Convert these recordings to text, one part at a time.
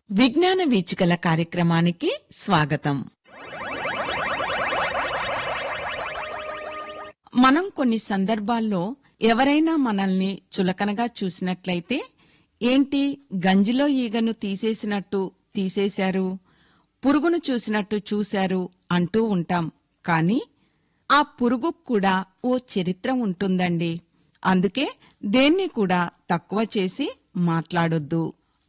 విజ్ఞాన వీచికల కార్యక్రమానికి స్వాగతం మనం కొన్ని సందర్భాల్లో ఎవరైనా మనల్ని చులకనగా చూసినట్లయితే ఏంటి గంజిలో ఈగను తీసేసినట్టు తీసేశారు పురుగును చూసినట్టు చూశారు అంటూ ఉంటాం కాని ఆ పురుగు కూడా ఓ చరిత్ర ఉంటుందండి అందుకే దేన్ని కూడా తక్కువ చేసి మాట్లాడొద్దు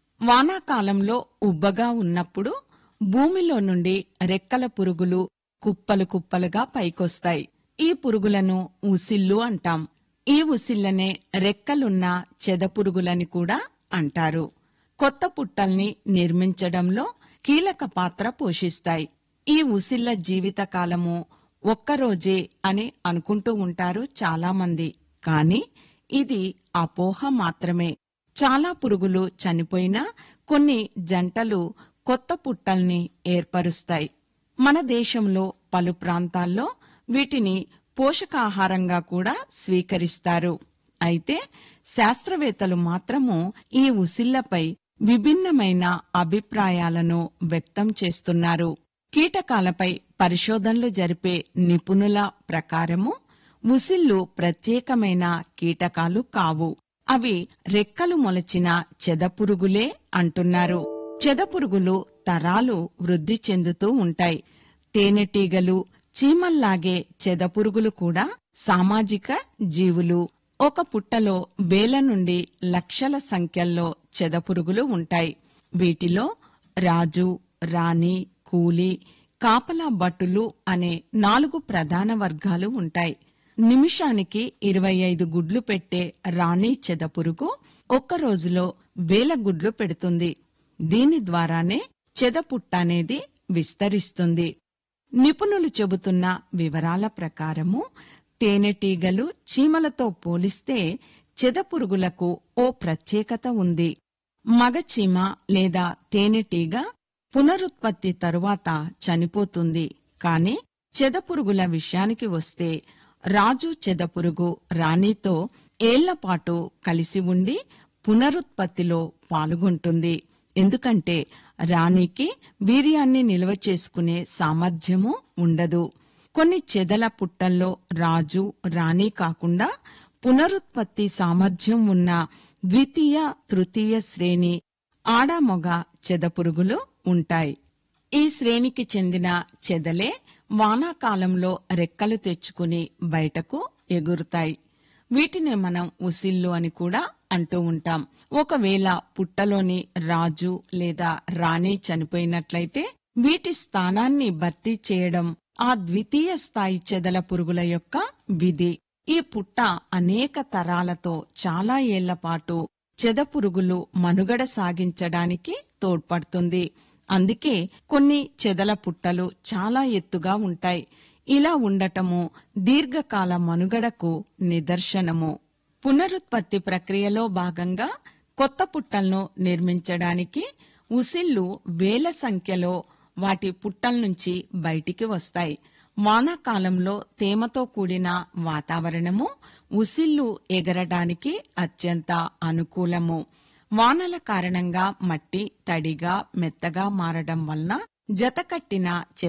వానాకాలంలో ఉబ్బగా ఉన్నప్పుడు భూమిలో నుండి రెక్కల పురుగులు కుప్పలు కుప్పలుగా పైకొస్తాయి ఈ పురుగులను ఉసిల్లు అంటాం ఈ ఉసిల్లనే రెక్కలున్న చెదపురుగులని కూడా అంటారు కొత్త పుట్టల్ని నిర్మించడంలో కీలక పాత్ర పోషిస్తాయి ఈ ఉసిల్ల జీవితకాలము ఒక్కరోజే అని అనుకుంటూ ఉంటారు చాలామంది కాని ఇది అపోహ మాత్రమే చాలా పురుగులు చనిపోయినా కొన్ని జంటలు కొత్త పుట్టల్ని ఏర్పరుస్తాయి మన దేశంలో పలు ప్రాంతాల్లో వీటిని పోషకాహారంగా కూడా స్వీకరిస్తారు అయితే శాస్త్రవేత్తలు మాత్రము ఈ ఉసిళ్లపై విభిన్నమైన అభిప్రాయాలను వ్యక్తం చేస్తున్నారు కీటకాలపై పరిశోధనలు జరిపే నిపుణుల ప్రకారము ఉసిళ్ళు ప్రత్యేకమైన కీటకాలు కావు అవి రెక్కలు మొలచిన చెదపురుగులే అంటున్నారు చెదపురుగులు తరాలు వృద్ధి చెందుతూ ఉంటాయి తేనెటీగలు చీమల్లాగే చెదపురుగులు కూడా సామాజిక జీవులు ఒక పుట్టలో వేల నుండి లక్షల సంఖ్యల్లో చెదపురుగులు ఉంటాయి వీటిలో రాజు రాణి కూలి కాపలా భటులు అనే నాలుగు ప్రధాన వర్గాలు ఉంటాయి నిమిషానికి ఇరవై ఐదు గుడ్లు పెట్టే రాణి చెదపురుగు ఒక్క రోజులో వేల గుడ్లు పెడుతుంది దీని ద్వారానే చెదపుట్ట అనేది విస్తరిస్తుంది నిపుణులు చెబుతున్న వివరాల ప్రకారము తేనెటీగలు చీమలతో పోలిస్తే చెదపురుగులకు ఓ ప్రత్యేకత ఉంది మగ చీమ లేదా తేనెటీగ పునరుత్పత్తి తరువాత చనిపోతుంది కాని చెదపురుగుల విషయానికి వస్తే రాజు చెదపురుగు రాణితో ఏళ్లపాటు కలిసి ఉండి పునరుత్పత్తిలో పాల్గొంటుంది ఎందుకంటే రాణికి వీర్యాన్ని నిల్వ చేసుకునే సామర్థ్యము ఉండదు కొన్ని చెదల పుట్టల్లో రాజు రాణి కాకుండా పునరుత్పత్తి సామర్థ్యం ఉన్న ద్వితీయ తృతీయ శ్రేణి ఆడామొగ చెదపురుగులు ఉంటాయి ఈ శ్రేణికి చెందిన చెదలే వానాకాలంలో రెక్కలు తెచ్చుకుని బయటకు ఎగురుతాయి వీటినే మనం ఉసిల్లు అని కూడా అంటూ ఉంటాం ఒకవేళ పుట్టలోని రాజు లేదా రాణి చనిపోయినట్లయితే వీటి స్థానాన్ని భర్తీ చేయడం ఆ ద్వితీయ స్థాయి చెదల పురుగుల యొక్క విధి ఈ పుట్ట అనేక తరాలతో చాలా ఏళ్ల పాటు చెదపురుగులు మనుగడ సాగించడానికి తోడ్పడుతుంది అందుకే కొన్ని చెదల పుట్టలు చాలా ఎత్తుగా ఉంటాయి ఇలా ఉండటము దీర్ఘకాల మనుగడకు నిదర్శనము పునరుత్పత్తి ప్రక్రియలో భాగంగా కొత్త పుట్టలను నిర్మించడానికి ఉసిళ్లు వేల సంఖ్యలో వాటి పుట్టల నుంచి బయటికి వస్తాయి వానాకాలంలో తేమతో కూడిన వాతావరణము ఉసిళ్లు ఎగరడానికి అత్యంత అనుకూలము వానల కారణంగా మట్టి తడిగా మెత్తగా మారడం వలన జతకట్టిన